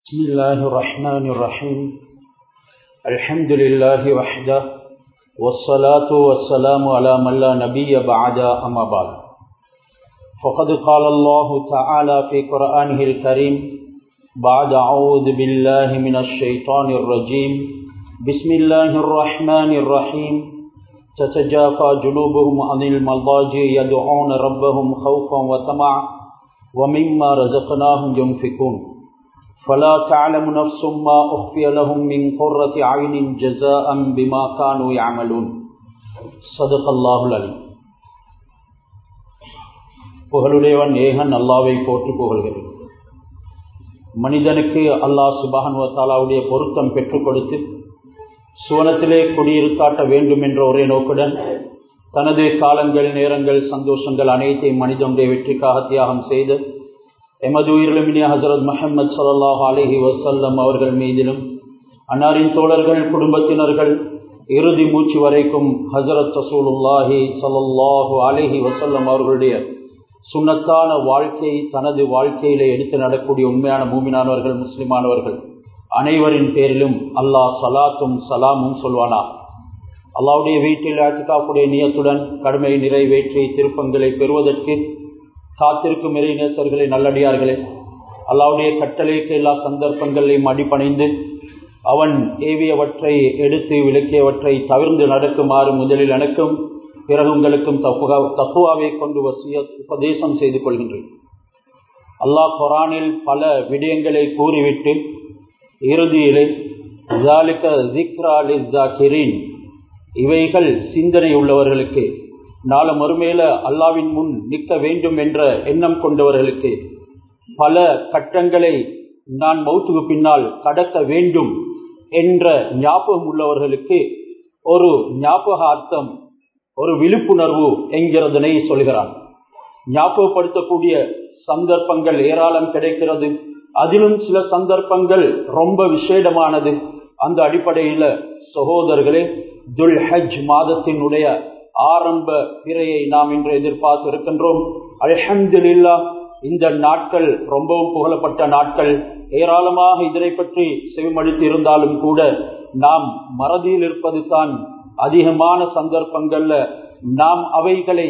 بسم الله الرحمن الرحيم الحمد لله وحده والصلاة والسلام على من لا نبي بعد أما بعد فقد قال الله تعالى في قرآنه الكريم بعد أعوذ بالله من الشيطان الرجيم بسم الله الرحمن الرحيم تتجافى جنوبهم عن المضاجع يدعون ربهم خوفا وطمعا ومما رزقناهم ينفقون فلا تعلم نفس ما أخفي لهم من قرة عين جزاء بما كانوا يعملون صدق الله العليم புகழுடையவன் ஏகன் அல்லாவை போற்றி புகழ்கிறேன் மனிதனுக்கு அல்லாஹ் சுபானுவத்தாலாவுடைய பொருத்தம் பெற்றுக் கொடுத்து சுவனத்திலே குடியிருக்காட்ட வேண்டும் என்ற ஒரே நோக்குடன் தனது காலங்கள் நேரங்கள் சந்தோஷங்கள் அனைத்தையும் மனிதனுடைய வெற்றிக்காக தியாகம் செய்து எமது உயிரிழமினிய ஹசரத் முஹம்மது சல்லாஹ் அலஹி வசல்லம் அவர்கள் மீதிலும் அன்னாரின் தோழர்கள் குடும்பத்தினர்கள் இறுதி மூச்சு வரைக்கும் ஹசரத் ரசூலுல்லாஹி சல்லாஹு அலஹி வசல்லம் அவர்களுடைய சுண்ணத்தான வாழ்க்கை தனது வாழ்க்கையிலே எடுத்து நடக்கூடிய உண்மையான மூமினானவர்கள் முஸ்லிமானவர்கள் அனைவரின் பேரிலும் அல்லாஹ் சலாத்தும் சலாமும் சொல்வானா அல்லாவுடைய வீட்டில் ஆட்சிக்காக்கூடிய நியத்துடன் கடமை நிறைவேற்றி திருப்பங்களை பெறுவதற்கு காத்திருக்கும் இறைநேசர்களை நல்லடியார்களே அல்லாவுடைய கட்டளைக்கு எல்லா சந்தர்ப்பங்களையும் அடிப்பணிந்து அவன் ஏவியவற்றை எடுத்து விளக்கியவற்றை தவிர்ந்து நடக்குமாறு முதலில் எனக்கும் பிறகு உங்களுக்கும் தப்புவாவை கொண்டு வசிய உபதேசம் செய்து கொள்கின்றேன் அல்லாஹ் குரானில் பல விடயங்களை கூறிவிட்டு இறுதியிலே இவைகள் சிந்தனை உள்ளவர்களுக்கு நாள மறுமையில அல்லாவின் முன் நிற்க வேண்டும் என்ற எண்ணம் கொண்டவர்களுக்கு பல கட்டங்களை நான் மௌத்துக்கு பின்னால் கடக்க வேண்டும் என்ற ஞாபகம் உள்ளவர்களுக்கு ஒரு ஞாபகார்த்தம் ஒரு விழிப்புணர்வு என்கிறதனை சொல்கிறான் ஞாபகப்படுத்தக்கூடிய சந்தர்ப்பங்கள் ஏராளம் கிடைக்கிறது அதிலும் சில சந்தர்ப்பங்கள் ரொம்ப விசேடமானது அந்த அடிப்படையில சகோதரர்களே துல் ஹஜ் மாதத்தினுடைய ஆரம்ப பிறையை நாம் இன்று எதிர்பார்த்து இருக்கின்றோம் அலஹம்துல்லா இந்த நாட்கள் ரொம்பவும் புகழப்பட்ட நாட்கள் ஏராளமாக இதனை பற்றி செவிமடித்து இருந்தாலும் கூட நாம் மறதியில் இருப்பது தான் அதிகமான சந்தர்ப்பங்கள்ல நாம் அவைகளை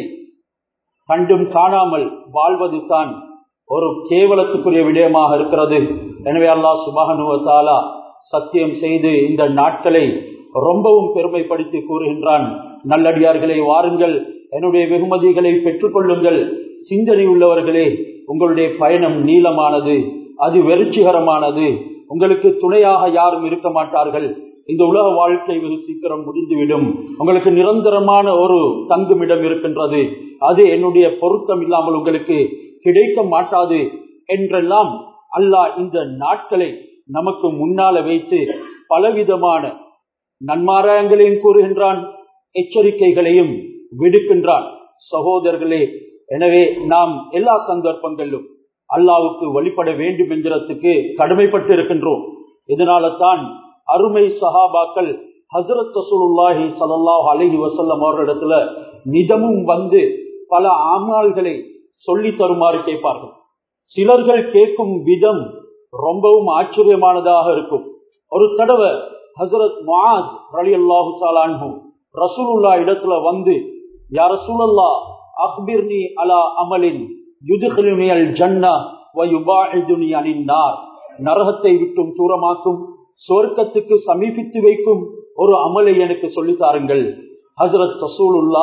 கண்டும் காணாமல் வாழ்வது தான் ஒரு கேவலத்துக்குரிய விடயமாக இருக்கிறது எனவே அல்லா சுபகனுவத்தாலா சத்தியம் செய்து இந்த நாட்களை ரொம்பவும் பெருமைப்படுத்தி கூறுகின்றான் நல்லடியார்களை வாருங்கள் என்னுடைய வெகுமதிகளை பெற்றுக்கொள்ளுங்கள் சிந்தனை உள்ளவர்களே உங்களுடைய பயணம் நீளமானது அது வெறிச்சிகரமானது உங்களுக்கு துணையாக யாரும் இருக்க மாட்டார்கள் இந்த உலக வாழ்க்கை வெகு சீக்கிரம் முடிந்துவிடும் உங்களுக்கு நிரந்தரமான ஒரு தங்குமிடம் இருக்கின்றது அது என்னுடைய பொருத்தம் இல்லாமல் உங்களுக்கு கிடைக்க மாட்டாது என்றெல்லாம் அல்லாஹ் இந்த நாட்களை நமக்கு முன்னால வைத்து பலவிதமான நன்மாராயங்களையும் கூறுகின்றான் எச்சரிக்கைகளையும் விடுக்கின்றான் சகோதரர்களே எனவே நாம் எல்லா சந்தர்ப்பங்களிலும் அல்லாவுக்கு வழிபட வேண்டும் என்கிறதுக்கு கடமைப்பட்டு இருக்கின்றோம் இதனால தான் அருமை சஹாபாக்கள் ஹசரத் ரசூலுல்லாஹி சல்லாஹ் அலஹி வசல்லம் அவர்களிடத்துல நிதமும் வந்து பல ஆமால்களை சொல்லி தருமாறு கேட்பார்கள் சிலர்கள் கேட்கும் விதம் ரொம்பவும் ஆச்சரியமானதாக இருக்கும் ஒரு தடவை ஹசரத் முஆத் ரலி அல்லாஹு சாலான்ஹு ரசூலுல்லா இடத்துல வந்து யார் ரசூலல்லா அக்பிர்னி அலா அமலின் யுதுகிலுனி அல் ஜன்னா வயுபாஇதுனி அனின் நார் நரகத்தை விட்டும் தூரமாக்கும் சொர்க்கத்துக்கு சமீபித்து வைக்கும் ஒரு அமலை எனக்கு சொல்லித் தாருங்கள் ஹசரத் ரசூலுல்லா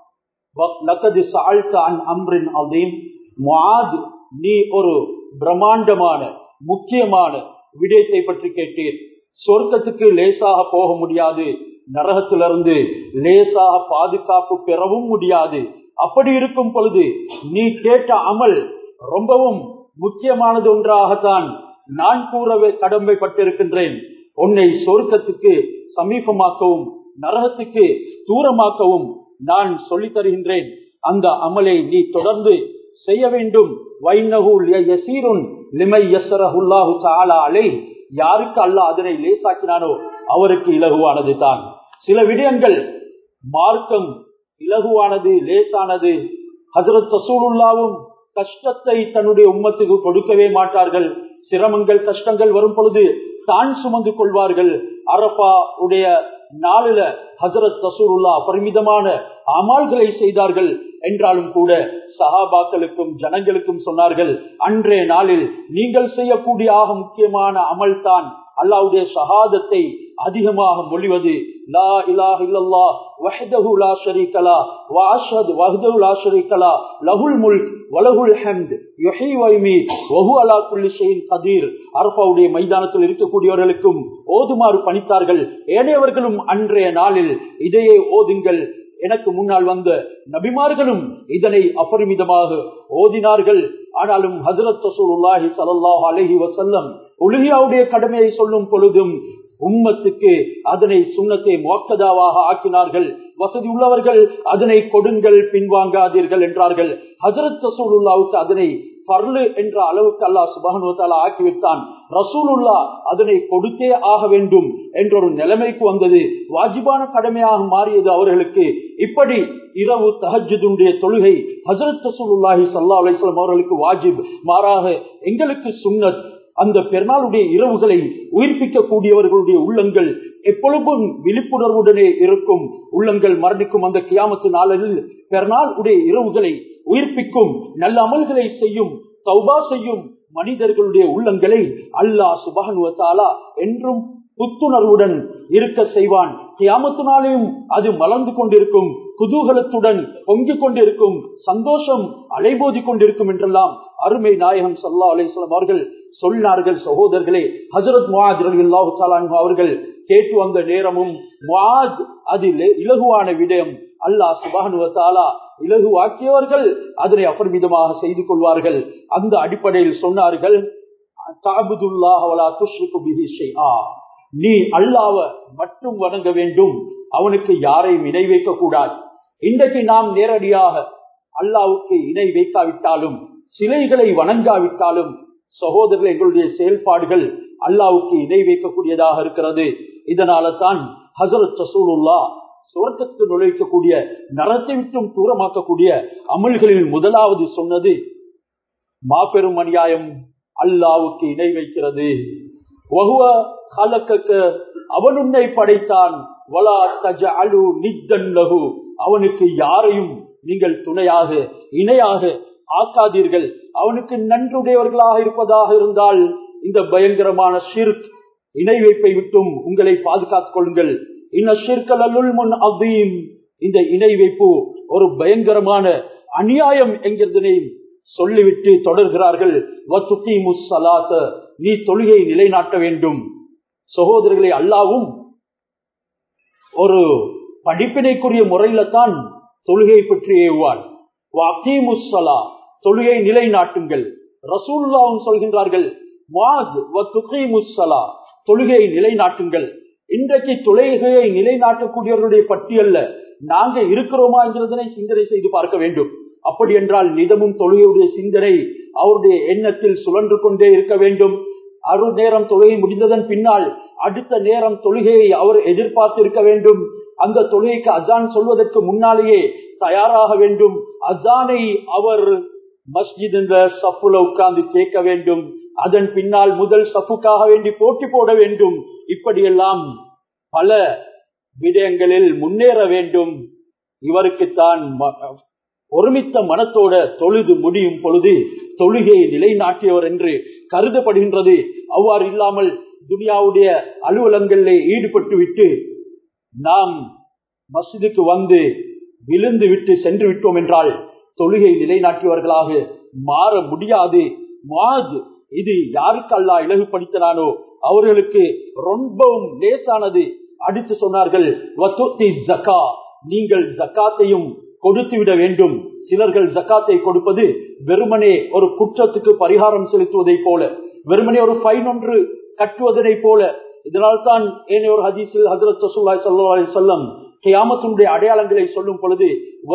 லக்கது சாழ்த்த அன் அம்ரின் அதீம் முஆத் நீ ஒரு பிரம்மாண்டமான முக்கியமான விடயத்தை பற்றி கேட்டீர் சொர்க்கத்துக்கு லேசாக போக முடியாது நரகத்திலிருந்து லேசாக பாதுகாப்பு பெறவும் முடியாது அப்படி இருக்கும் பொழுது நீ கேட்ட அமல் ரொம்பவும் முக்கியமானது ஒன்றாகத்தான் நான் கூறவே கடமைப்பட்டிருக்கின்றேன் உன்னை சொர்க்கத்துக்கு சமீபமாக்கவும் நரகத்துக்கு தூரமாக்கவும் நான் சொல்லித் தருகின்றேன் அந்த அமலை நீ தொடர்ந்து செய்ய வேண்டும் யாருக்கு அல்லாஹ் அதனை லேசாக்கினானோ அவருக்கு இலகுவானது தான் சில விடயங்கள் மார்க்கம் இலகுவானது லேசானது ஹசரத் ரசூலுல்லாவும் கஷ்டத்தை தன்னுடைய உம்மத்துக்கு கொடுக்கவே மாட்டார்கள் சிரமங்கள் கஷ்டங்கள் வரும் பொழுது தான் சுமந்து கொள்வார்கள் அரபா உடைய நாளில ஹசரத் தசூருல்லா பரிமிதமான அமால்களை செய்தார்கள் என்றாலும் கூட சஹாபாக்களுக்கும் ஜனங்களுக்கும் சொன்னார்கள் அன்றைய நாளில் நீங்கள் செய்யக்கூடிய ஆக முக்கியமான அமல் தான் அல்லாவுடைய சகாதத்தை அதிகமாக மொழிவது லா இலாஹ இல்லல்லா வஹ்தஹு லா ஷரீக லா வ அஷ்ஹது வஹ்தஹு லா ஷரீக லா லஹுல் முல்க் வலஹுல் ஹம்த் யுஹீ வ யுமீத் வ ஹுவ அலா குல்லி ஷைஇன் கதீர் அரஃபாவுடைய மைதானத்தில் இருக்கக்கூடியவர்களுக்கும் ஓதுமாறு பணித்தார்கள் ஏனையவர்களும் அன்றைய நாளில் இதையே ஓதுங்கள் எனக்கு முன்னால் வந்த நபிமார்களும் இதனை அபரிமிதமாக ஓதினார்கள் ஆனாலும் ஹசரத் ரசூலுல்லாஹி ஸல்லல்லாஹு அலைஹி வஸல்லம் உலகியாவுடைய கடமையை சொல்லும் பொழுதும் உம்மத்துக்கு அதனை சுண்ணத்தை மோக்கதாவாக ஆக்கினார்கள் வசதி உள்ளவர்கள் அதனை கொடுங்கள் பின்வாங்காதீர்கள் என்றார்கள் ஹசரத் ரசூலுல்லாவுக்கு அதனை பர்லு என்ற அளவுக்கு அல்லாஹ் சுபகனுவத்தால ஆக்கிவிட்டான் ரசூலுல்லா அதனை கொடுத்தே ஆக வேண்டும் என்ற ஒரு நிலைமைக்கு வந்தது வாஜிபான கடமையாக மாறியது அவர்களுக்கு இப்படி இரவு தஹஜுடைய தொழுகை ஹசரத் ரசூலுல்லாஹி சல்லா அலிஸ்லாம் அவர்களுக்கு வாஜிப் மாறாக எங்களுக்கு சுன்னத் அந்த பெருநாளுடைய இரவுகளை உயிர்ப்பிக்க கூடியவர்களுடைய உள்ளங்கள் எப்பொழுதும் விழிப்புணர்வுடனே இருக்கும் உள்ளங்கள் மரணிக்கும் அந்த கியாமத்து நாளில் பெருநாள் உடைய இரவுகளை உயிர்ப்பிக்கும் நல்ல அமல்களை செய்யும் தௌபா செய்யும் மனிதர்களுடைய உள்ளங்களை அல்லாஹ் சுபகனுவத்தாலா என்றும் புத்துணர்வுடன் இருக்க செய்வான் கியாமத்து நாளையும் அது மலர்ந்து கொண்டிருக்கும் குதூகலத்துடன் பொங்கிக் கொண்டிருக்கும் சந்தோஷம் அலைபோதி கொண்டிருக்கும் என்றெல்லாம் அருமை நாயகம் சல்லா அலிஸ்லாம் அவர்கள் சொன்னார்கள் சகோதரர்களே ஹசரத் முஹாத் அல்லாஹு அவர்கள் கேட்டு வந்த நேரமும் முஹாத் அதில் இலகுவான விடயம் அல்லாஹ் சுபானுவத்தாலா இலகுவாக்கியவர்கள் அதனை அபரிமிதமாக செய்து கொள்வார்கள் அந்த அடிப்படையில் சொன்னார்கள் நீ அல்லாவ மட்டும் வணங்க வேண்டும் அவனுக்கு யாரையும் இணை வைக்க கூடாது இன்றைக்கு நாம் நேரடியாக அல்லாவுக்கு இணை வைக்காவிட்டாலும் சிலைகளை வணங்காவிட்டாலும் சகோதரர்கள் எங்களுடைய செயல்பாடுகள் அல்லாவுக்கு இணை வைக்கக்கூடியதாக இருக்கிறது இதனால தான் ஹசரத் ரசூலுல்லா சுவர்க்கத்தில் நுழைக்கக்கூடிய நரத்தை விட்டும் தூரமாக்கக்கூடிய அமல்களில் முதலாவது சொன்னது மாபெரும் அநியாயம் அல்லாவுக்கு இணை வைக்கிறது அவன் உன்னை படைத்தான் அவனுக்கு யாரையும் நீங்கள் துணையாக இணையாக ஆக்காதீர்கள் அவனுக்கு நன்றுடையவர்களாக இருப்பதாக இருந்தால் இந்த பயங்கரமான ஷிர்க் இணை வைப்பை விட்டும் உங்களை பாதுகாத்துக் கொள்ளுங்கள் முன் அவ்வீம் இந்த இணை வைப்பு ஒரு பயங்கரமான அநியாயம் என்கிறதனை சொல்லிவிட்டு தொடர்கிறார்கள் நீ தொழுகை நிலைநாட்ட வேண்டும் சகோதரர்களை அல்லாவும் ஒரு படிப்பினைக்குரிய முறையில தான் தொழுகை பற்றி ஏவுவார் வக்கீமுசலா தொழுகை நிலைநாட்டுங்கள் ரசூல்லாவும் சொல்கின்றார்கள் தொழுகையை நிலைநாட்டுங்கள் இன்றைக்கு தொழுகையை நிலைநாட்டக்கூடியவர்களுடைய பட்டியல்ல நாங்க இருக்கிறோமா என்கிறதனை சிந்தனை செய்து பார்க்க வேண்டும் அப்படி என்றால் நிதமும் தொழுகையுடைய சிந்தனை அவருடைய எண்ணத்தில் சுழன்று கொண்டே இருக்க வேண்டும் அரு நேரம் தொழுகை முடிந்ததன் பின்னால் அடுத்த நேரம் தொழுகையை அவர் எதிர்பார்த்து இருக்க வேண்டும் அந்த தொழுகைக்கு அஜான் சொல்வதற்கு முன்னாலேயே தயாராக வேண்டும் அஜானை அவர் மஸ்ஜித் என்ற சப்புல உட்கார்ந்து கேட்க வேண்டும் அதன் பின்னால் முதல் சப்புக்காக வேண்டி போட்டி போட வேண்டும் இப்படியெல்லாம் பல விடயங்களில் முன்னேற வேண்டும் இவருக்குத்தான் ஒருமித்த மனத்தோட தொழுது முடியும் பொழுது தொழுகையை நிலைநாட்டியவர் என்று கருதப்படுகின்றது அவ்வாறு இல்லாமல் துனியாவுடைய அலுவலங்களிலே ஈடுபட்டு விட்டு நாம் மசிதுக்கு வந்து விழுந்து விட்டு சென்று விட்டோம் என்றால் தொழுகை நிலைநாட்டியவர்களாக மாற முடியாது மாது இது யாருக்கு அல்லா இலகுபடுத்தினானோ அவர்களுக்கு ரொம்பவும் லேசானது அடித்து சொன்னார்கள் நீங்கள் ஜக்காத்தையும் கொடுத்து விட வேண்டும் சிலர்கள் ஜக்காத்தை கொடுப்பது வெறுமனே ஒரு குற்றத்துக்கு பரிகாரம் செலுத்துவதை போல வெறுமனே ஒரு ஃபைன் ஒன்று கட்டுவதனை போல இதனால் தான் ஏனைய ஒரு ஹதீஸில் ஹசரத் ரசூல்லாய் சல்லா அலி சொல்லம் கியாமத்தினுடைய அடையாளங்களை சொல்லும் பொழுது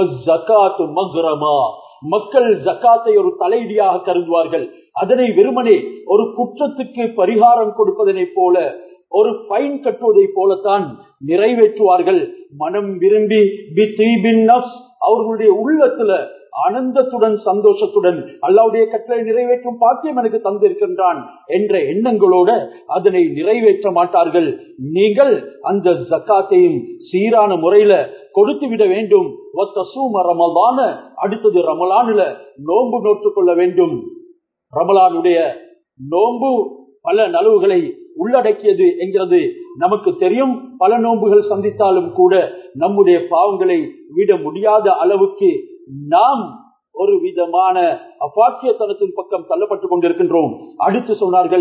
மக்கள் ஜக்காத்தை ஒரு தலைவியாக கருதுவார்கள் அதனை வெறுமனே ஒரு குற்றத்துக்கு பரிகாரம் கொடுப்பதனை போல ஒரு பைன் கட்டுவதை போலத்தான் நிறைவேற்றுவார்கள் மனம் விரும்பி அவர்களுடைய உள்ளத்துல ஆனந்தத்துடன் சந்தோஷத்துடன் அல்லாவுடைய கட்டளை நிறைவேற்றும் பாக்கியம் எனக்கு தந்திருக்கின்றான் என்ற எண்ணங்களோட அதனை நிறைவேற்ற மாட்டார்கள் நீங்கள் அந்த ஜக்காத்தையும் சீரான முறையில கொடுத்து விட வேண்டும் ரமலான அடுத்தது ரமலானுல நோன்பு நோற்றுக் கொள்ள வேண்டும் ரமலானுடைய நோன்பு பல நலவுகளை உள்ளடக்கியது என்கிறது நமக்கு தெரியும் பல நோன்புகள் சந்தித்தாலும் கூட நம்முடைய பாவங்களை விட முடியாத அளவுக்கு நாம் ஒரு விதமான அப்பாக்கியத்தனத்தின் பக்கம் தள்ளப்பட்டுக் கொண்டிருக்கின்றோம் அடுத்து சொன்னார்கள்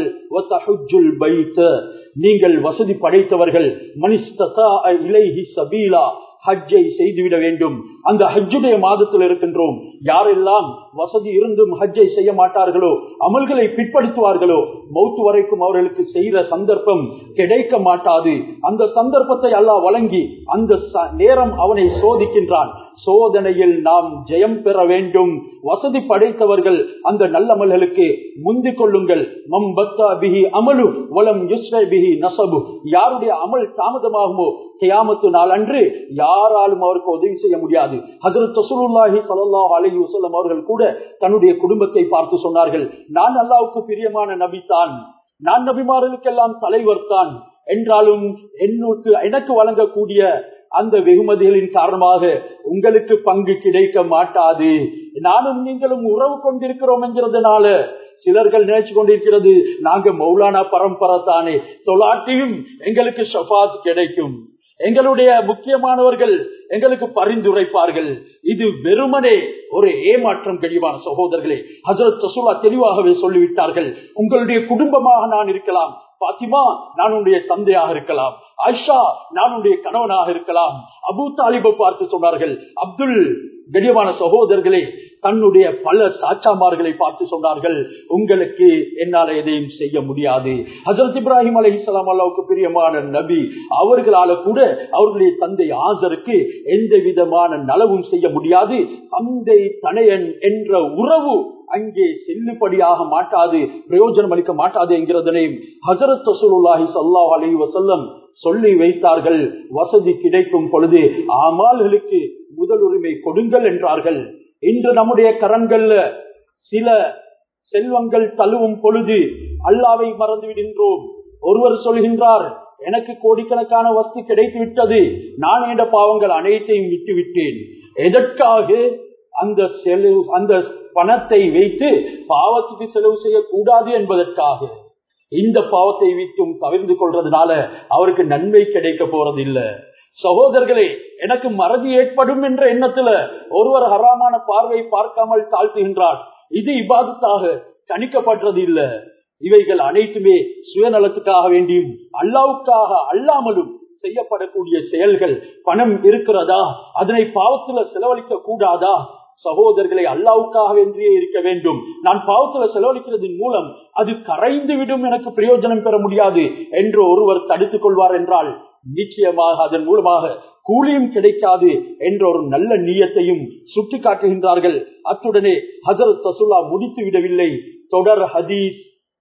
நீங்கள் வசதி படைத்தவர்கள் மனிஸ்தா இலைஹி சபீலா ஹஜ்ஜை செய்துவிட வேண்டும் அந்த ஹஜ்ஜுடைய மாதத்தில் இருக்கின்றோம் யாரெல்லாம் வசதி இருந்தும் ஹஜ்ஜை செய்ய மாட்டார்களோ அமல்களை பிற்படுத்துவார்களோ மௌத்து வரைக்கும் அவர்களுக்கு செய்கிற சந்தர்ப்பம் கிடைக்க மாட்டாது அந்த சந்தர்ப்பத்தை அல்லாஹ் வழங்கி அந்த நேரம் அவனை சோதிக்கின்றான் சோதனையில் நாம் ஜெயம் பெற வேண்டும் வசதி படைத்தவர்கள் அந்த நல்லமல்களுக்கு முந்திக் கொள்ளுங்கள் மம்பத்தா பிஹி அமலு வலம் பிஹி நசபு யாருடைய அமல் தாமதமாகுமோ கியாமத்து நாள் அன்று யாராலும் அவருக்கு உதவி செய்ய முடியாது ஹசரத் தசூலுல்லாஹி சல்லாஹ் அலி வசல்லம் அவர்கள் கூட தன்னுடைய குடும்பத்தை பார்த்து சொன்னார்கள் நான் அல்லாவுக்கு பிரியமான நபி தான் நான் நபிமார்களுக்கெல்லாம் தலைவர் தான் என்றாலும் என்னுக்கு எனக்கு வழங்கக்கூடிய அந்த வெகுமதிகளின் காரணமாக உங்களுக்கு பங்கு கிடைக்க மாட்டாது நானும் நீங்களும் உறவு கொண்டிருக்கிறோம் என்கிறதுனால சிலர்கள் நினைச்சு கொண்டிருக்கிறது நாங்க மௌலானா பரம்பரை தானே தொலாட்டியும் எங்களுக்கு ஷபாத் கிடைக்கும் எங்களுடைய முக்கியமானவர்கள் எங்களுக்கு பரிந்துரைப்பார்கள் இது வெறுமனே ஒரு ஏமாற்றம் கழிவான சகோதரர்களே ஹசரத் தசுலா தெளிவாகவே சொல்லிவிட்டார்கள் உங்களுடைய குடும்பமாக நான் இருக்கலாம் பாத்திமா நான் உன்னுடைய தந்தையாக இருக்கலாம் ஆயிஷா நான் உன்னுடைய கணவனாக இருக்கலாம் அபு தாலிபை பார்த்து சொன்னார்கள் அப்துல் கடியமான சகோதரர்களே தன்னுடைய பல சாச்சாமார்களை பார்த்து சொன்னார்கள் உங்களுக்கு என்னால எதையும் செய்ய முடியாது ஹசரத் இப்ராஹிம் அலி இஸ்லாம் அல்லாவுக்கு பிரியமான நபி அவர்களால கூட அவர்களுடைய தந்தை ஆசருக்கு எந்த விதமான நலவும் செய்ய முடியாது தந்தை தனையன் என்ற உறவு அங்கே செல்லுபடியாக மாட்டாது பிரயோஜனம் அளிக்க மாட்டாது என்கிறதனையும் ஹசரத் தசூலுல்லாஹி சல்லாஹ் அலி வசல்லம் சொல்லி வைத்தார்கள் வசதி கிடைக்கும் பொழுது அமால்களுக்கு முதல் உரிமை கொடுங்கள் என்றார்கள் இன்று நம்முடைய கரங்கள்ல சில செல்வங்கள் தழுவும் பொழுது அல்லாவை மறந்து விடுகின்றோம் ஒருவர் சொல்கின்றார் எனக்கு கோடிக்கணக்கான வஸ்து கிடைத்து விட்டது நான் என்ற பாவங்கள் அனைத்தையும் விட்டு விட்டேன் எதற்காக அந்த செலவு அந்த பணத்தை வைத்து பாவத்துக்கு செலவு செய்யக்கூடாது என்பதற்காக இந்த பாவத்தை விட்டும் தவிர்த்து கொள்றதுனால அவருக்கு நன்மை கிடைக்க போறது இல்ல சகோதரர்களே எனக்கு மறதி ஏற்படும் என்ற எண்ணத்துல ஒருவர் ஹராமான பார்வை பார்க்காமல் தாழ்த்துகின்றார் இது இபாதத்தாக கணிக்கப்படுறது இல்ல இவைகள் அனைத்துமே சுயநலத்துக்காக வேண்டியும் அல்லாவுக்காக அல்லாமலும் செய்யப்படக்கூடிய செயல்கள் பணம் இருக்கிறதா அதனை பாவத்துல செலவழிக்க கூடாதா சகோதரர்களை அல்லாவுக்காக வென்றியே இருக்க வேண்டும் நான் பாவத்துல செலவழிக்கிறதின் மூலம் அது கரைந்து விடும் எனக்கு பிரயோஜனம் பெற முடியாது என்று ஒருவர் தடுத்துக் கொள்வார் என்றால் நிச்சயமாக அதன் மூலமாக கூலியும் கிடைக்காது என்ற ஒரு நல்ல நீயத்தையும் சுட்டி காட்டுகின்றார்கள் அத்துடனே ஹசரத் தசுல்லா முடித்து விடவில்லை தொடர் ஹதீஸ்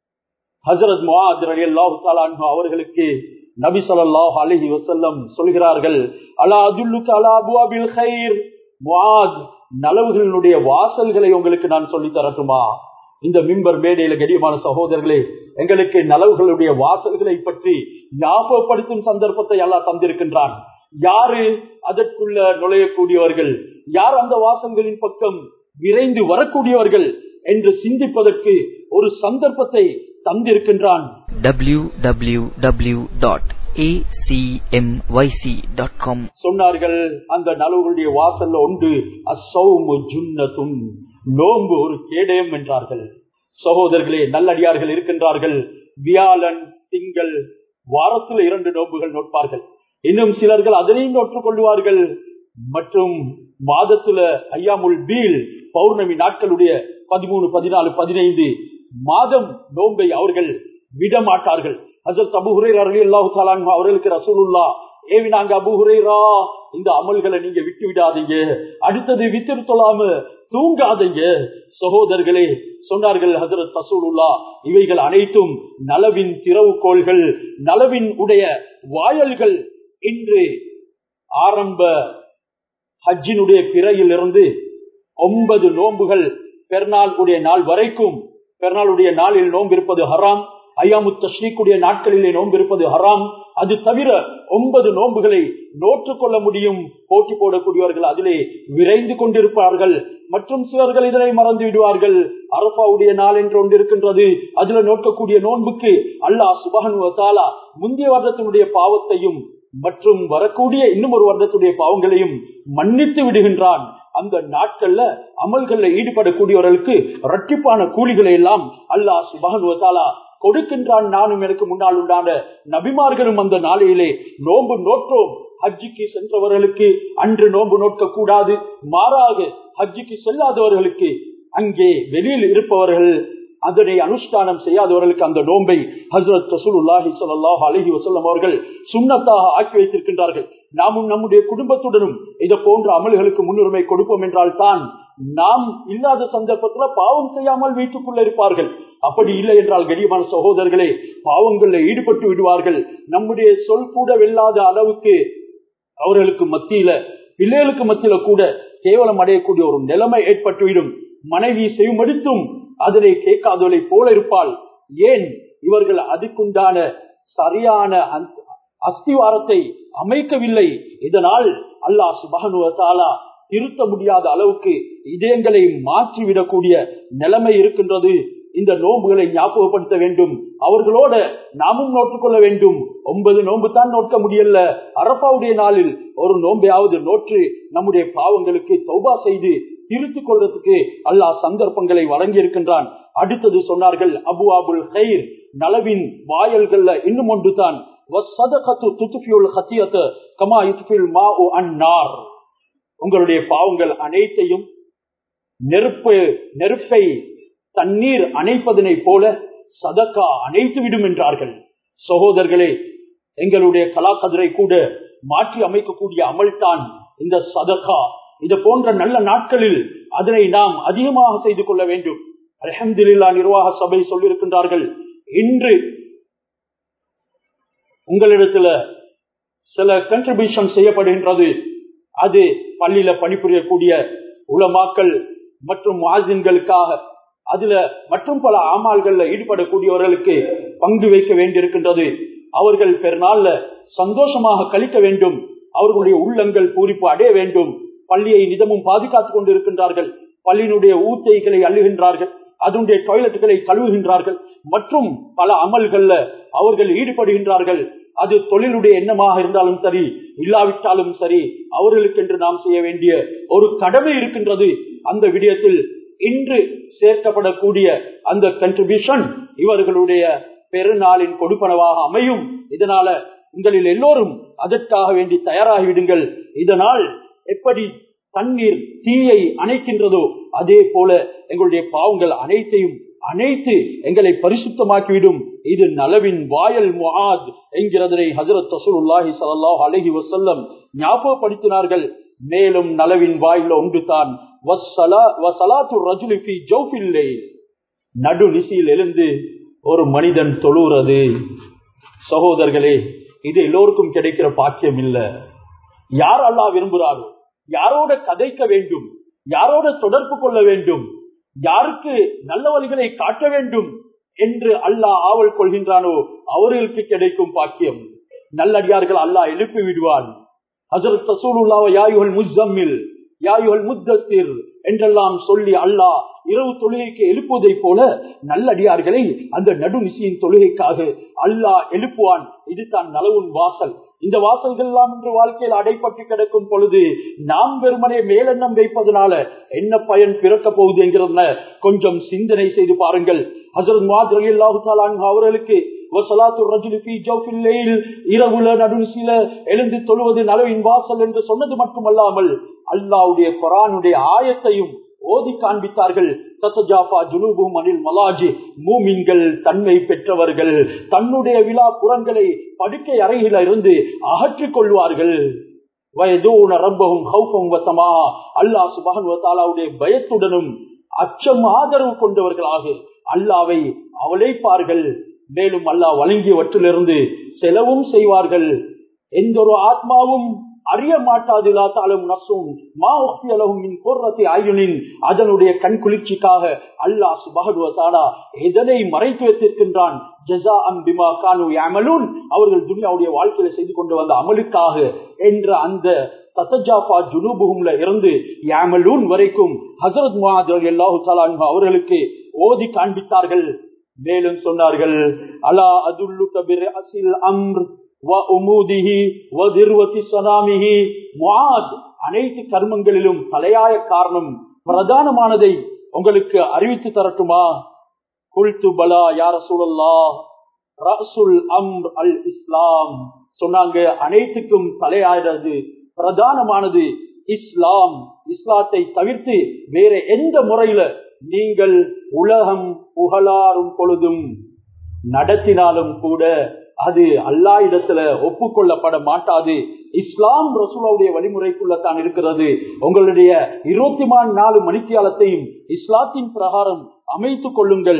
ஹசரத் முஹாத் அல்லாஹு அவர்களுக்கு நபி சொல்லாஹ் அலஹி வசல்லம் சொல்கிறார்கள் அலா அதுல்லுக்கு அலா அபுவாபில் ஹைர் முஹாத் நலவுகளினுடைய வாசல்களை உங்களுக்கு நான் சொல்லி தரட்டுமா இந்த மிம்பர் மேடையில கடியமான சகோதரர்களே எங்களுக்கு நலவுகளுடைய வாசல்களை பற்றி ஞாபகப்படுத்தும் சந்தர்ப்பத்தை எல்லாம் தந்திருக்கின்றான் யாரு அதற்குள்ள நுழையக்கூடியவர்கள் யார் அந்த வாசல்களின் பக்கம் விரைந்து வரக்கூடியவர்கள் என்று சிந்திப்பதற்கு ஒரு சந்தர்ப்பத்தை தந்திருக்கின்றான் www.acmyc.com சொன்னார்கள் அந்த நலவுகளுடைய வாசல்ல ஒன்று அசௌமு ஜுன்னத்தும் நோன்பு ஒரு கேடயம் என்றார்கள் சகோதரர்களே நல்லடியார்கள் இருக்கின்றார்கள் வியாழன் திங்கள் வாரத்தில் இரண்டு நோன்புகள் நோட்பார்கள் இன்னும் சிலர்கள் அதனையும் நோற்றுக் கொள்வார்கள் மற்றும் மாதத்துல ஐயாமுல் பீல் பௌர்ணமி நாட்களுடைய பதிமூணு பதினாலு பதினைந்து மாதம் நோன்பை அவர்கள் விடமாட்டார்கள் ஹசரத் அபு ஹுரேரா அல்லாஹு தாலான் அவர்களுக்கு ரசூலுல்லா ஏவினாங்க அபு ஹுரேரா இந்த அமல்களை நீங்க விட்டு விடாதீங்க அடுத்தது வித்திரு தொழாம தூங்காதீங்க சகோதரர்களே சொன்னார்கள் ஹசரத் ரசூலுல்லா இவைகள் அனைத்தும் நலவின் திறவுகோள்கள் நலவின் உடைய வாயல்கள் இன்று ஆரம்ப ஹஜ்ஜினுடைய பிறையில் இருந்து ஒன்பது நோன்புகள் பெருநாள் உடைய நாள் வரைக்கும் பெருநாளுடைய நாளில் நோன்பு இருப்பது ஹராம் ஐயாமு தஸ்ரீக்குடைய நாட்களிலே நோன்பு இருப்பது ஹராம் அது தவிர ஒன்பது நோன்புகளை நோற்றுக் கொள்ள முடியும் போட்டி போடக்கூடியவர்கள் அதிலே விரைந்து கொண்டிருப்பார்கள் மற்றும் சிலர்கள் இதனை மறந்து விடுவார்கள் அரபாவுடைய நாள் என்று ஒன்று இருக்கின்றது அதுல நோக்கக்கூடிய நோன்புக்கு அல்லாஹ் சுபகனு தாலா முந்தைய வருடத்தினுடைய பாவத்தையும் மற்றும் வரக்கூடிய இன்னும் ஒரு வருடத்துடைய பாவங்களையும் மன்னித்து விடுகின்றான் அந்த நாட்கள்ல அமல்கள்ல ஈடுபடக்கூடியவர்களுக்கு இரட்டிப்பான கூலிகளை எல்லாம் அல்லாஹ் சுபகனுவத்தாலா கொடுக்கின்றான் நானும் எனக்கு முன்னால் உண்டான நபிமார்களும் அந்த நாளையிலே நோன்பு நோற்றோம் ஹஜ்ஜிக்கு சென்றவர்களுக்கு அன்று நோன்பு நோக்க கூடாது மாறாக ஹஜ்ஜிக்கு செல்லாதவர்களுக்கு அங்கே வெளியில் இருப்பவர்கள் அதனை அனுஷ்டானம் செய்யாதவர்களுக்கு அந்த நோன்பை ஹசரத் ரசூலுல்லாஹி ஸல்லல்லாஹு அலைஹி வஸல்லம் அவர்கள் சுன்னத்தாக ஆக்கி வைத்திருக்கின்றார்கள் நாமும் நம்முடைய குடும்பத்துடனும் இதை போன்ற அமல்களுக்கு முன்னுரிமை கொடுப்போம் என்றால் தான் நாம் இல்லாத சந்தர்ப்பத்துல பாவம் செய்யாமல் வீட்டுக்குள்ள இருப்பார்கள் அப்படி இல்லை என்றால் கரியமான சகோதரர்களே பாவங்கள்ல ஈடுபட்டு விடுவார்கள் நம்முடைய சொல் கூட வெல்லாத அளவுக்கு அவர்களுக்கு மத்தியில பிள்ளைகளுக்கு மத்தியில கூட கேவலம் அடையக்கூடிய ஒரு நிலைமை ஏற்பட்டுவிடும் மனைவி செய்மடித்தும் அதனை கேட்காதவளை போல இருப்பாள் ஏன் இவர்கள் அதுக்குண்டான சரியான அஸ்திவாரத்தை அமைக்கவில்லை இதனால் அல்லாஹ் சுபகனுவத்தாலா திருத்த முடியாத அளவுக்கு இதயங்களை மாற்றிவிடக்கூடிய நிலைமை இருக்கின்றது இந்த நோன்புகளை ஞாபகப்படுத்த வேண்டும் அவர்களோட நாமும் நோற்றுக்கொள்ள வேண்டும் ஒன்பது நோன்பு தான் நோக்க முடியல அரப்பாவுடைய நாளில் ஒரு நோன்பையாவது நோற்று நம்முடைய பாவங்களுக்கு தௌபா செய்து திருத்திக் கொள்றதுக்கு அல்லாஹ் சந்தர்ப்பங்களை வழங்கி இருக்கின்றான் அடுத்தது சொன்னார்கள் அபு அபுல் ஹைர் நலவின் வாயல்கள்ல இன்னும் ஒன்று தான் உங்களுடைய பாவங்கள் அனைத்தையும் நெருப்பு நெருப்பை தண்ணீர் அணைப்பதனை போல சதக்கா அணைத்து விடும் என்றார்கள் சகோதரர்களே எங்களுடைய கலாக்கதிரை கூட மாற்றி அமைக்கக்கூடிய அமல்தான் இந்த சதக்கா இது போன்ற நல்ல நாட்களில் அதனை நாம் அதிகமாக செய்து கொள்ள வேண்டும் அலமதுல்லா நிர்வாக சபை சொல்லியிருக்கின்றார்கள் இன்று உங்களிடத்துல சில கண்ட்ரிபியூஷன் செய்யப்படுகின்றது அது பள்ளியில பணிபுரியக்கூடிய உலமாக்கள் மற்றும் வாசின்களுக்காக அதுல மற்றும் பல ஆமால்கள்ல ஈடுபடக்கூடியவர்களுக்கு பங்கு வைக்க வேண்டியிருக்கின்றது அவர்கள் பெருநாள்ல சந்தோஷமாக கழிக்க வேண்டும் அவர்களுடைய உள்ளங்கள் பூரிப்பு அடைய வேண்டும் பள்ளியை நிதமும் பாதுகாத்துக் கொண்டிருக்கின்றார்கள் பள்ளியினுடைய ஊத்தைகளை அள்ளுகின்றார்கள் அதனுடைய டாய்லெட்டுகளை கழுவுகின்றார்கள் மற்றும் பல அமல்கள்ல அவர்கள் ஈடுபடுகின்றார்கள் அது தொழிலுடைய எண்ணமாக இருந்தாலும் சரி இல்லாவிட்டாலும் சரி அவர்களுக்கு என்று நாம் செய்ய வேண்டிய ஒரு கடமை இருக்கின்றது அந்த விடயத்தில் இன்று சேர்க்கப்படக்கூடிய அந்த கண்ட்ரிபியூஷன் இவர்களுடைய பெருநாளின் கொடுப்பனவாக அமையும் இதனால உங்களில் எல்லோரும் அதற்காக வேண்டி தயாராகிவிடுங்கள் இதனால் எப்படி தண்ணீர் தீயை அணைக்கின்றதோ அதே போல எங்களுடைய பாவங்கள் அனைத்தையும் அனைத்து எங்களை பரிசுத்தமாக்கிவிடும் இது நலவின் வாயல் முஹாத் என்கிறதனை ஹசரத் தசூலுல்லாஹி சல்லாஹ் அலஹி வசல்லம் ஞாபகப்படுத்தினார்கள் மேலும் நலவின் வாயில ஒன்று தான் நடு நிசையில் எழுந்து ஒரு மனிதன் தொழுறது சகோதரர்களே இது எல்லோருக்கும் கிடைக்கிற பாக்கியம் இல்ல யார் அல்லா விரும்புகிறாரோ யாரோட கதைக்க வேண்டும் யாரோட தொடர்பு கொள்ள வேண்டும் யாருக்கு நல்ல வழிகளை காட்ட வேண்டும் என்று அல்லாஹ் ஆவல் கொள்கின்றானோ அவர்களுக்கு கிடைக்கும் பாக்கியம் நல்லடியார்கள் அல்லாஹ் எழுப்பி விடுவான் ஹசரத் தசூலுல்லாவ யாயுகள் முஸ்ஸம்மில் யாயுகள் முத்தத்திர் என்றெல்லாம் சொல்லி அல்லாஹ் இரவு தொழுகைக்கு எழுப்புவதை போல நல்லடியார்களை அந்த நடுநிசையின் தொழுகைக்காக அல்லாஹ் எழுப்புவான் இதுதான் நலவுன் வாசல் இந்த வாசல்கள் எல்லாம் இன்று வாழ்க்கையில் அடைப்பட்டு கிடக்கும் பொழுது நாம் வெறுமனே மேலெண்ணம் வைப்பதனால என்ன பயன் பிறக்க போகுது என்கிறத கொஞ்சம் சிந்தனை செய்து பாருங்கள் ஹசரத் மாதிரி அவர்களுக்கு இரவுல நடுநிசில எழுந்து தொழுவது நலவின் வாசல் என்று சொன்னது மட்டுமல்லாமல் அல்லாவுடைய கொரானுடைய ஆயத்தையும் ஓதி காண்பித்தார்கள் மூமின்கள் தன்மை பெற்றவர்கள் தன்னுடைய விழா புறங்களை படுக்கை அறையில இருந்து அகற்றிக் கொள்வார்கள் அல்லாஹ் சுபானுடைய பயத்துடனும் அச்சம் ஆதரவு கொண்டவர்களாக அல்லாவை அவளைப்பார்கள் மேலும் அல்லாஹ் வழங்கியவற்றிலிருந்து செலவும் செய்வார்கள் எந்த ஒரு ஆத்மாவும் அறிய மாட்டாது நசும் மா ஒக்கியலகும் கோர்ரத்தை ஆயுனின் அதனுடைய கண் குளிர்ச்சிக்காக அல்லாஹ் சுபகடுவத்தாடா எதனை மறைத்து வைத்திருக்கின்றான் ஜசா அம்பிமா கானு அமலூன் அவர்கள் துனியாவுடைய வாழ்க்கையில செய்து கொண்டு வந்த அமலுக்காக என்ற அந்த தத்தஜாபா ஜுனூபுகும்ல இருந்து யாமலூன் வரைக்கும் ஹசரத் முஹாத் அல்லாஹு சலான் அவர்களுக்கு ஓதி காண்பித்தார்கள் மேலும் சொன்னார்கள் அலா அதுல்லு கபிர் அசில் அம்ர் அனைத்து கர்மங்களிலும் தலையாய காரணம் பிரதானமானதை உங்களுக்கு அறிவித்து தரட்டுமா குல்து பலா யார சூழல்லா ரசுல் அம்ர் அல் இஸ்லாம் சொன்னாங்க அனைத்துக்கும் தலையாயது பிரதானமானது இஸ்லாம் இஸ்லாத்தை தவிர்த்து வேற எந்த முறையில நீங்கள் உலகம் புகழாரும் பொழுதும் நடத்தினாலும் கூட அது அல்லா இடத்துல ஒப்புக்கொள்ளப்பட மாட்டாது இஸ்லாம் ரசூலாவுடைய வழிமுறைக்குள்ள தான் இருக்கிறது உங்களுடைய இருபத்தி நாலு மணித்தியாலத்தையும் இஸ்லாத்தின் பிரகாரம் அமைத்துக் கொள்ளுங்கள்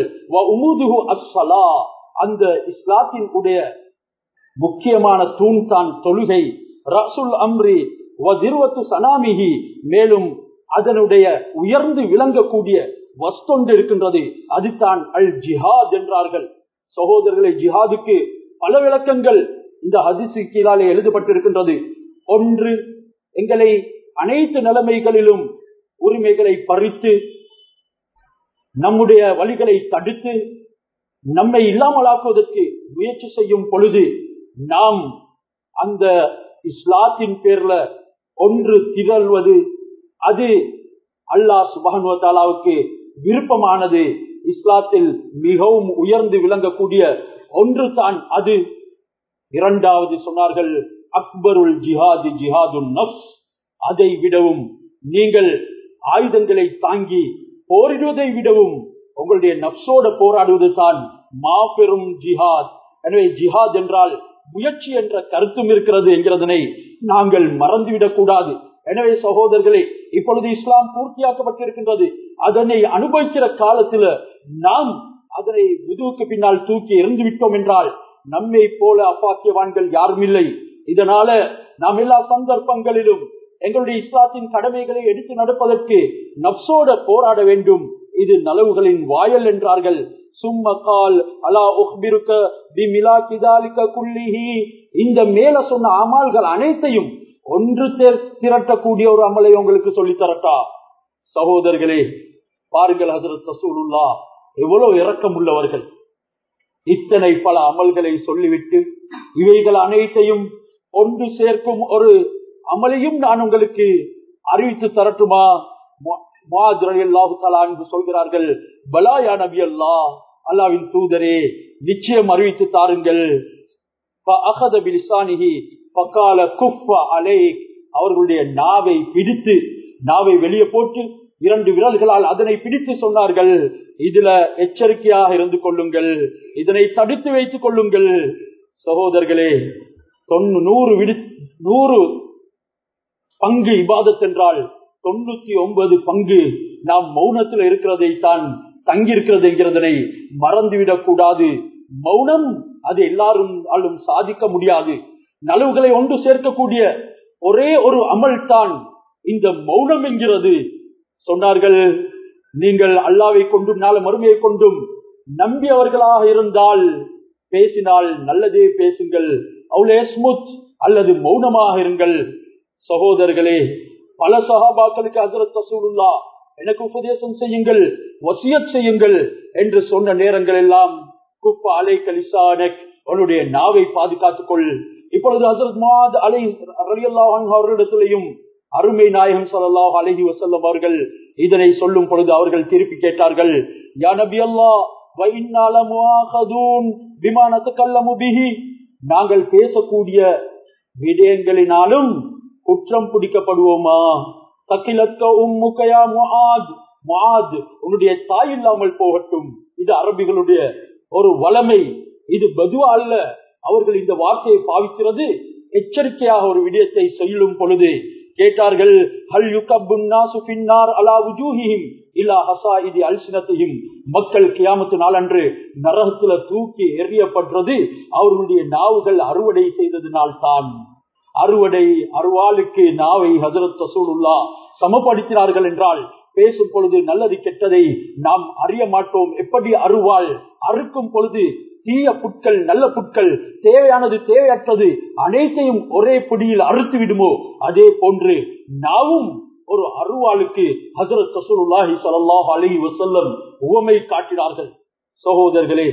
அந்த இஸ்லாத்தின் உடைய முக்கியமான தூண் தான் தொழுகை ரசுல் அம்ரி வதிர்வத்து சனாமிகி மேலும் அதனுடைய உயர்ந்து விளங்கக்கூடிய வஸ்தொண்டு இருக்கின்றது அதுதான் அல் ஜிஹாத் என்றார்கள் சகோதரர்களை ஜிஹாதுக்கு பல விளக்கங்கள் இந்த ஹதிசு கீழாலே எழுதப்பட்டிருக்கின்றது ஒன்று எங்களை அனைத்து நிலைமைகளிலும் உரிமைகளை பறித்து நம்முடைய வழிகளை தடுத்து நம்மை இல்லாமலாக்குவதற்கு முயற்சி செய்யும் பொழுது நாம் அந்த இஸ்லாத்தின் பேர்ல ஒன்று திகழ்வது அது அல்லாஹ் சுபானுவத்தாலாவுக்கு விருப்பமானது இஸ்லாத்தில் மிகவும் உயர்ந்து விளங்கக்கூடிய ஒன்று தான் அது இரண்டாவது சொன்னார்கள் அக்பருல் ஜிஹாது ஜிஹாது நப்ஸ் அதை விடவும் நீங்கள் ஆயுதங்களை தாங்கி போரிடுவதை விடவும் உங்களுடைய நப்சோட போராடுவது தான் மாபெரும் ஜிஹாத் எனவே ஜிஹாத் என்றால் முயற்சி என்ற கருத்தும் இருக்கிறது என்கிறதனை நாங்கள் மறந்துவிடக் கூடாது எனவே சகோதரர்களே இப்பொழுது இஸ்லாம் பூர்த்தியாக்கப்பட்டிருக்கின்றது அதனை அனுபவிக்கிற காலத்துல நாம் அதனை முதுகுக்கு பின்னால் தூக்கி எறிந்து விட்டோம் என்றால் நம்மை போல அப்பாக்கியவான்கள் யாரும் இல்லை இதனால நாம் எல்லா சந்தர்ப்பங்களிலும் எங்களுடைய இஸ்லாத்தின் கடமைகளை எடுத்து நடப்பதற்கு நப்சோட போராட வேண்டும் இது நலவுகளின் வாயல் என்றார்கள் சும்மகால் அலா உஹ்பிருக்க பிமிலா கிதாலிக்க குல்லிஹி இந்த மேல சொன்ன அமால்கள் அனைத்தையும் ஒன்று திரட்டக்கூடிய ஒரு அமலை உங்களுக்கு சொல்லி தரட்டா சகோதரர்களே பாருங்கள் ஹசரத் ரசூலுல்லா எவ்வளவு இரக்கம் உள்ளவர்கள் இத்தனை பல அமல்களை சொல்லிவிட்டு இவைகள் அனைத்தையும் ஒன்று சேர்க்கும் ஒரு அமலையும் நான் உங்களுக்கு அறிவித்து தரட்டுமா சொல்கிறார்கள் பலாயா நபி அல்லா அல்லாவின் தூதரே நிச்சயம் அறிவித்து தாருங்கள் அவர்களுடைய நாவை பிடித்து நாவை வெளியே போட்டு இரண்டு விரல்களால் அதனை பிடித்து சொன்னார்கள் இதுல எச்சரிக்கையாக இருந்து கொள்ளுங்கள் இதனை தடுத்து வைத்துக் கொள்ளுங்கள் சகோதரர்களே தொண்ணூ நூறு விடு நூறு பங்கு இபாதத் என்றால் தொண்ணூத்தி ஒன்பது பங்கு நாம் மௌனத்தில் இருக்கிறதை தான் தங்கியிருக்கிறது என்கிறதனை மறந்துவிடக் கூடாது மௌனம் அது எல்லாரும் ஆளும் சாதிக்க முடியாது நலவுகளை ஒன்று சேர்க்கக்கூடிய ஒரே ஒரு அமல் தான் இந்த மௌனம் என்கிறது சொன்னார்கள் நீங்கள் அல்லாவை கொண்டும் நாள மறுமையை கொண்டும் நம்பியவர்களாக இருந்தால் பேசினால் நல்லதே பேசுங்கள் அவ்வளே ஸ்முத் அல்லது மௌனமாக இருங்கள் சகோதரர்களே பல சகாபாக்களுக்கு ஹசரத் ரசூலுல்லா எனக்கு உபதேசம் செய்யுங்கள் வசியத் செய்யுங்கள் என்று சொன்ன நேரங்கள் எல்லாம் குப்ப அலை கலிசானக் அவனுடைய நாவை பாதுகாத்துக் கொள் இப்பொழுது ஹசரத் மாத் அலை அவர்களிடத்திலையும் அருமை நாயகம் சல்லாஹ் அலஹி வசல்லம் அவர்கள் இதனை சொல்லும் பொழுது அவர்கள் திருப்பி கேட்டார்கள் யா நபி அல்லா நாங்கள் பேசக்கூடிய விடயங்களினாலும் குற்றம் பிடிக்கப்படுவோமா சக்கிலக்க உம்முக்கையா முஆத் முஆத் உன்னுடைய தாய் இல்லாமல் போகட்டும் இது அரபிகளுடைய ஒரு வளமை இது பதுவா அல்ல அவர்கள் இந்த வார்த்தையை பாவிக்கிறது எச்சரிக்கையாக ஒரு விடயத்தை சொல்லும் பொழுது கேட்டார்கள் ஹல் யுகப்புன்னாசு பின்னார் அலா உஜூஹிஹிம் இல்லா ஹசா இது அல்சினத்தையும் மக்கள் கியாமத்து நாளன்று நரகத்துல தூக்கி எறியப்படுறது அவர்களுடைய நாவுகள் அறுவடை செய்ததினால் தான் அறுவடை அருவாளுக்கு நாவை ஹசரத் ரசூலுல்லா சமப்படுத்தினார்கள் என்றால் பேசும் பொழுது நல்லது கெட்டதை நாம் அறிய மாட்டோம் எப்படி அருவாள் அறுக்கும் பொழுது தீய புட்கள் நல்ல புட்கள் தேவையானது தேவையற்றது அனைத்தையும் ஒரே பிடியில் அறுத்து விடுமோ அதே போன்று நாவும் ஒரு அருவாளுக்கு ஹசரத் ரசூலுல்லாஹி ஸல்லல்லாஹு அலைஹி வஸல்லம் உவமை காட்டினார்கள் சகோதரர்களே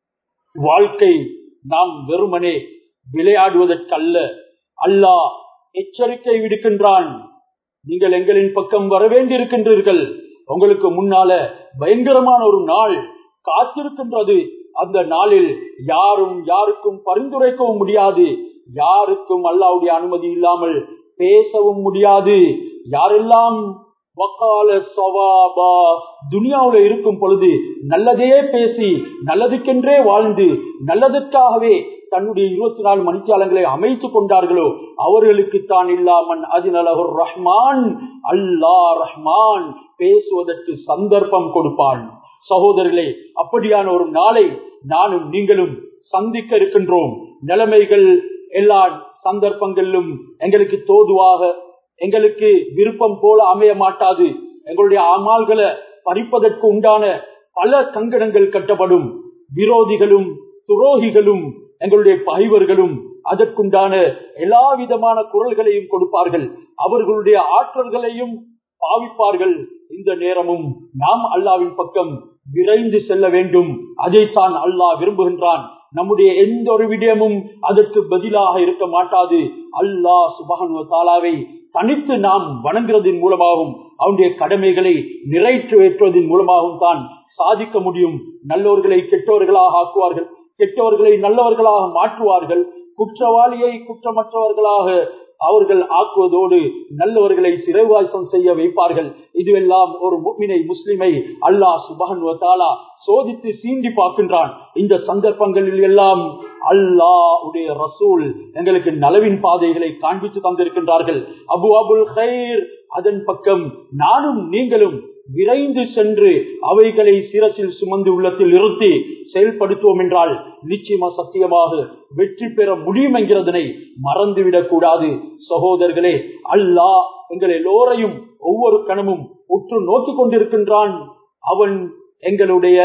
வாழ்க்கை நாம் வெறுமனே விளையாடுவதற்கல்ல அல்லாஹ் எச்சரிக்கை விடுக்கின்றான் நீங்கள் எங்களின் பக்கம் வர வேண்டியிருக்கின்றீர்கள் உங்களுக்கு முன்னால பயங்கரமான ஒரு நாள் காத்திருக்கின்றது அந்த நாளில் யாரும் யாருக்கும் பரிந்துரைக்கவும் முடியாது யாருக்கும் அல்லாவுடைய அனுமதி இல்லாமல் பேசவும் முடியாது யாரெல்லாம் வக்கால சவாபா துனியாவுல இருக்கும் பொழுது நல்லதே பேசி நல்லதுக்கென்றே வாழ்ந்து நல்லதற்காகவே தன்னுடைய இருபத்தி நாலு மணித்தியாலங்களை அமைத்துக் கொண்டார்களோ அவர்களுக்கு தான் இல்லாமன் அதினலகுர் ரஹ்மான் அல்லா ரஹ்மான் பேசுவதற்கு சந்தர்ப்பம் கொடுப்பான் சகோதரர்களே அப்படியான ஒரு நாளை நானும் நீங்களும் சந்திக்க இருக்கின்றோம் நிலைமைகள் எல்லா சந்தர்ப்பங்களிலும் எங்களுக்கு தோதுவாக எங்களுக்கு விருப்பம் போல அமைய மாட்டாது எங்களுடைய அமால்களை பறிப்பதற்கு உண்டான பல கங்கணங்கள் கட்டப்படும் விரோதிகளும் துரோகிகளும் எங்களுடைய பகைவர்களும் அதற்குண்டான எல்லா விதமான குரல்களையும் கொடுப்பார்கள் அவர்களுடைய ஆற்றல்களையும் பாவிப்பார்கள் இந்த நேரமும் நாம் அல்லாவின் பக்கம் விரைந்து செல்ல வேண்டும் அதைத்தான் அல்லாஹ் விரும்புகின்றான் நம்முடைய எந்த ஒரு விடயமும் அதற்கு பதிலாக இருக்க மாட்டாது அல்லாஹ் சுபகன் தாலாவை தனித்து நாம் வணங்குறதன் மூலமாகவும் அவனுடைய கடமைகளை நிறைவேற்றுவதன் மூலமாகவும் தான் சாதிக்க முடியும் நல்லோர்களை கெட்டவர்களாக ஆக்குவார்கள் கெட்டவர்களை நல்லவர்களாக மாற்றுவார்கள் குற்றவாளியை குற்றமற்றவர்களாக அவர்கள் ஆக்குவதோடு நல்லவர்களை சிறைவாசம் செய்ய வைப்பார்கள் இதுவெல்லாம் ஒரு முக்மினை முஸ்லிமை அல்லாஹ் சுபஹன் தாலா சோதித்து சீண்டி பார்க்கின்றான் இந்த சந்தர்ப்பங்களில் எல்லாம் அல்லாஹ் உடைய ரசூல் எங்களுக்கு நலவின் பாதைகளை காண்பித்து தந்திருக்கின்றார்கள் அபு அபுல் ஹைர் அதன் பக்கம் நானும் நீங்களும் விரைந்து சென்று அவைகளை சிரசில் சுமந்து உள்ளத்தில் நிறுத்தி செயல்படுத்துவோம் என்றால் நிச்சயமா சத்தியமாக வெற்றி பெற முடியும் என்கிறதனை மறந்துவிடக் கூடாது சகோதரர்களே அல்லாஹ் எங்கள் எல்லோரையும் ஒவ்வொரு கணமும் உற்று நோக்கி கொண்டிருக்கின்றான் அவன் எங்களுடைய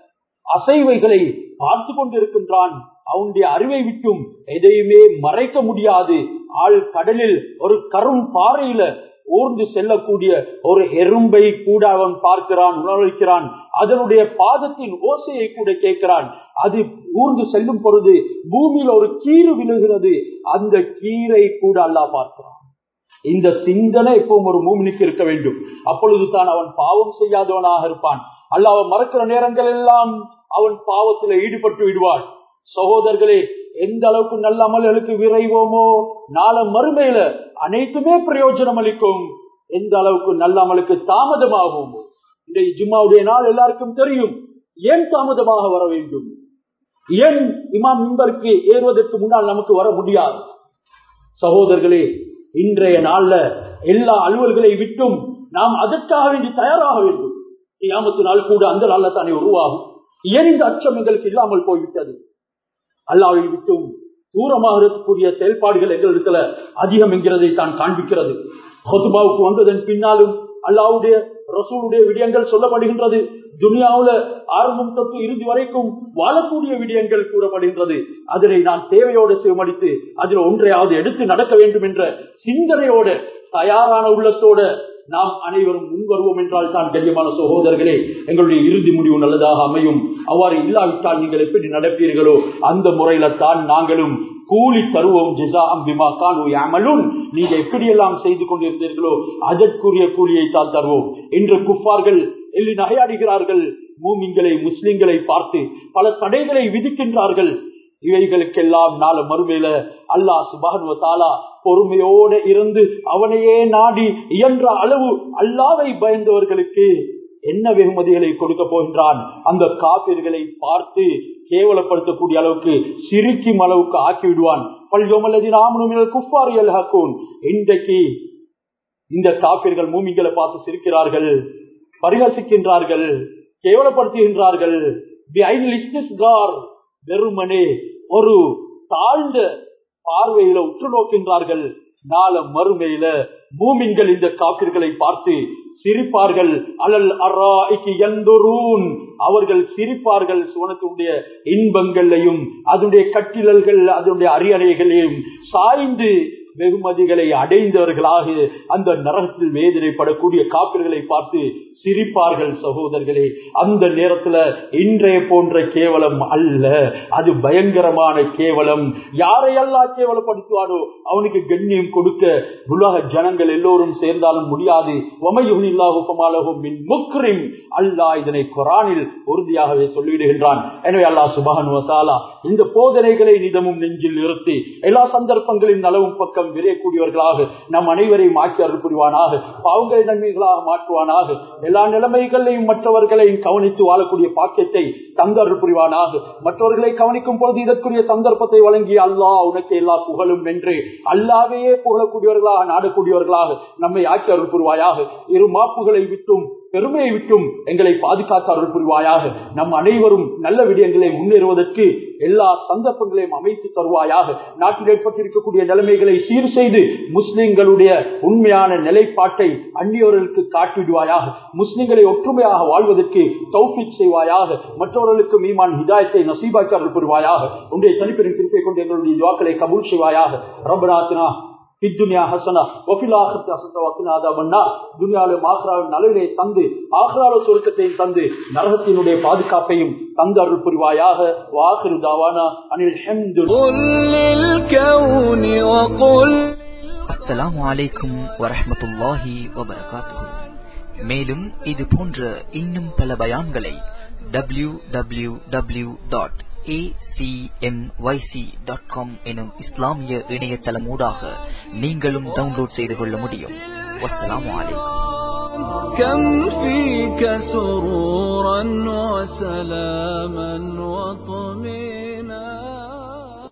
அசைவைகளை பார்த்து கொண்டிருக்கின்றான் அவனுடைய அறிவை விட்டும் எதையுமே மறைக்க முடியாது ஆள் கடலில் ஒரு கரும் பாறையில ஊர்ந்து செல்லக்கூடிய ஒரு எறும்பை கூட அவன் பார்க்கிறான் உணர்கிறான் அதனுடைய பாதத்தின் ஓசையை கூட கேட்கிறான் அது ஊர்ந்து செல்லும் பொழுது பூமியில் ஒரு கீறு விழுகிறது அந்த கீரை கூட அல்லா பார்க்கிறான் இந்த சிந்தனை எப்பவும் ஒரு மூமினுக்கு இருக்க வேண்டும் அப்பொழுது தான் அவன் பாவம் செய்யாதவனாக இருப்பான் அல்ல அவன் மறக்கிற நேரங்கள் எல்லாம் அவன் பாவத்தில் ஈடுபட்டு விடுவான் சகோதரர்களே எந்த அளவுக்கு நல்ல அமல்களுக்கு விரைவோமோ நாள மறுமையில அனைத்துமே பிரயோஜனம் அளிக்கும் எந்த அளவுக்கு நல்ல அமலுக்கு தாமதமாகும் இன்றைய ஜும்மாவுடைய நாள் எல்லாருக்கும் தெரியும் ஏன் தாமதமாக வர வேண்டும் ஏன் இமாம் மின்பருக்கு ஏறுவதற்கு முன்னால் நமக்கு வர முடியாது சகோதரர்களே இன்றைய நாள்ல எல்லா அலுவல்களை விட்டும் நாம் அதற்காக வேண்டி தயாராக வேண்டும் கியாமத்து நாள் கூட அந்த நாள்ல தானே உருவாகும் ஏன் இந்த அச்சம் எங்களுக்கு இல்லாமல் போய்விட்டது அல்லாவை விட்டும் தூரமாக இருக்கக்கூடிய செயல்பாடுகள் எங்களிடத்துல அதிகம் என்கிறதை தான் காண்பிக்கிறது ஹொத்துபாவுக்கு வந்ததன் பின்னாலும் அல்லாவுடைய ரசூலுடைய விடயங்கள் சொல்லப்படுகின்றது துனியாவுல ஆரம்பம் தொட்டு இறுதி வரைக்கும் வாழக்கூடிய விடயங்கள் கூறப்படுகின்றது அதனை நான் தேவையோடு சிவமடித்து அதில் ஒன்றையாவது எடுத்து நடக்க வேண்டும் என்ற சிந்தனையோட தயாரான உள்ளத்தோட நாம் அனைவரும் முன்வருவோம் என்றால் தான் கண்ணியமான சகோதரர்களே எங்களுடைய இறுதி முடிவு நல்லதாக அமையும் அவ்வாறு இல்லாவிட்டால் நீங்கள் எப்படி நடப்பீர்களோ அந்த முறையில தான் நாங்களும் கூலி தருவோம் ஜிசா அம்பிமா கானு அமலுன் நீங்க எப்படியெல்லாம் செய்து கொண்டிருந்தீர்களோ அதற்குரிய கூலியை தான் தருவோம் இன்று குஃபார்கள் எள்ளி நகையாடுகிறார்கள் மூமிங்களை முஸ்லிம்களை பார்த்து பல தடைகளை விதிக்கின்றார்கள் இவைகளுக்கெல்லாம் நாள மறுமையில அல்லாஹ் சுபானுவ தாலா பொறுமையோடு இருந்து அவனையே நாடி இயன்ற அளவு அல்லாவை பயந்தவர்களுக்கு என்ன வெகுமதிகளை கொடுக்க போகின்றான் அந்த காப்பீர்களை பார்த்து கேவலப்படுத்தக்கூடிய அளவுக்கு சிரிக்கும் அளவுக்கு ஆக்கி விடுவான் இன்றைக்கு இந்த காப்பீர்கள் மூமிங்களை பார்த்து சிரிக்கிறார்கள் பரிகசிக்கின்றார்கள் கேவலப்படுத்துகின்றார்கள் வெறுமனே ஒரு தாழ்ந்த பார்வையில உற்று நோக்கின்றார்கள் நாள மறுமையில பூமின்கள் இந்த காப்பிர்களை பார்த்து சிரிப்பார்கள் அலல் அராய்க்கு எந்தொரூன் அவர்கள் சிரிப்பார்கள் சுவனத்துடைய இன்பங்களையும் அதனுடைய கட்டிலல்கள் அதனுடைய அரியணைகளையும் சாய்ந்து வெகுமதிகளை அடைந்தவர்களாக அந்த நரகத்தில் வேதனைப்படக்கூடிய காப்பிர்களை பார்த்து சிரிப்பார்கள் சகோதரர்களே அந்த நேரத்துல இன்றைய போன்ற கேவலம் அல்ல அது பயங்கரமான கேவலம் யாரையெல்லாம் கேவலப்படுத்துவானோ அவனுக்கு கண்ணியம் கொடுக்க உலக ஜனங்கள் எல்லோரும் சேர்ந்தாலும் முடியாது முக்ரிம் அல்லாஹ் இதனை குரானில் உறுதியாகவே சொல்லிவிடுகின்றான் எனவே அல்லாஹ் சுபானுவத்தாலா இந்த போதனைகளை நிதமும் நெஞ்சில் நிறுத்தி எல்லா சந்தர்ப்பங்களின் நலவும் பக்கம் விரையக்கூடியவர்களாக நம் அனைவரையும் ஆட்சி அருள் புரிவானாக பாவங்களை நன்மைகளாக மாற்றுவானாக எல்லா நிலைமைகளையும் மற்றவர்களையும் கவனித்து வாழக்கூடிய பாக்கியத்தை தந்த அருள் புரிவானாக மற்றவர்களை கவனிக்கும் பொழுது இதற்குரிய சந்தர்ப்பத்தை வழங்கி அல்லாஹ் உனக்கு எல்லா புகழும் என்று அல்லாவையே புகழக்கூடியவர்களாக நாடக்கூடியவர்களாக நம்மை ஆட்சி அருள் புரிவாயாக இரு மாப்புகளை விட்டும் பெருமையை விட்டும் எங்களை பாதுகாத்து அருள் புரிவாயாக நம் அனைவரும் நல்ல விடயங்களை முன்னேறுவதற்கு எல்லா சந்தர்ப்பங்களையும் அமைத்து தருவாயாக நாட்டில் ஏற்பட்டிருக்கக்கூடிய நிலைமைகளை சீர் செய்து முஸ்லிம்களுடைய உண்மையான நிலைப்பாட்டை அந்நியவர்களுக்கு காட்டிவிடுவாயாக முஸ்லிம்களை ஒற்றுமையாக வாழ்வதற்கு தௌபிக் செய்வாயாக மற்றவர்களுக்கு மீமான் ஹிதாயத்தை நசீபாக்கி அருள் புரிவாயாக உன்னுடைய தனிப்பெரும் திருப்பை கொண்டு எங்களுடைய துவாக்களை கபூல் செய்வாயாக ரபநாத்தினா இத்துனியா ஹசனா ஒபிலாகத்து ஹசன வக்குனா அதா துனியாவிலும் ஆக்ராவின் நலவினை தந்து ஆக்ரால சுருக்கத்தையும் தந்து நரகத்தினுடைய பாதுகாப்பையும் தந்து அருள் புரிவாயாக வாகிரு தாவானா அனில் ஹெம்து அஸ்ஸலாமு அலைக்கும் வரஹ்மத்துல்லாஹி வபரகாத்துஹு மேலும் இது போன்ற இன்னும் பல பயான்களை W W W dot acmyc.com எனும் இஸ்லாமிய இணையதளமூடாக நீங்களும் டவுன்லோட் செய்து கொள்ள முடியும் வஸ்ஸலாமு அலைக்கும் كم فيك سرورا وسلاما وطمئنا